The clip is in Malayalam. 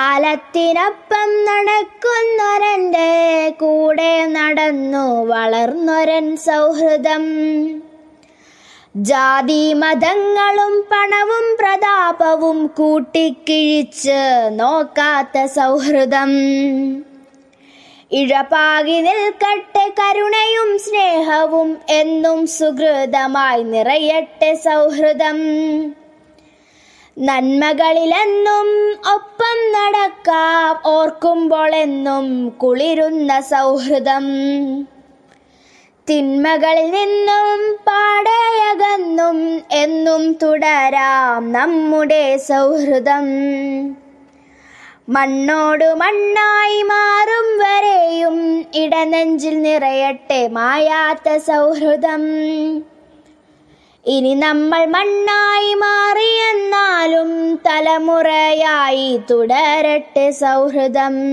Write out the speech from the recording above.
കാലത്തിനൊപ്പം നടക്കുന്നൊരൻ്റെ കൂടെ നടന്നു വളർന്നൊരൻ സൗഹൃദം ജാതി മതങ്ങളും പണവും പ്രതാപവും കൂട്ടിക്കിഴിച്ച് നോക്കാത്ത സൗഹൃദം ഇഴപാകി നിൽക്കട്ടെ കരുണയും സ്നേഹവും എന്നും സുഹൃതമായി നിറയട്ടെ സൗഹൃദം നന്മകളിലെന്നും ഒപ്പം നടക്കാം ഓർക്കുമ്പോൾ എന്നും കുളിരുന്ന സൗഹൃദം തിന്മകളിൽ നിന്നും പാടയകന്നും എന്നും തുടരാം നമ്മുടെ സൗഹൃദം മണ്ണോടു മണ്ണായി മാറും വരെയും ഇടനെഞ്ചിൽ നിറയട്ടെ മായാത്ത സൗഹൃദം ഇനി നമ്മൾ മണ്ണായി മാറിയെന്നാലും തലമുറയായി തുടരട്ടെ സൗഹൃദം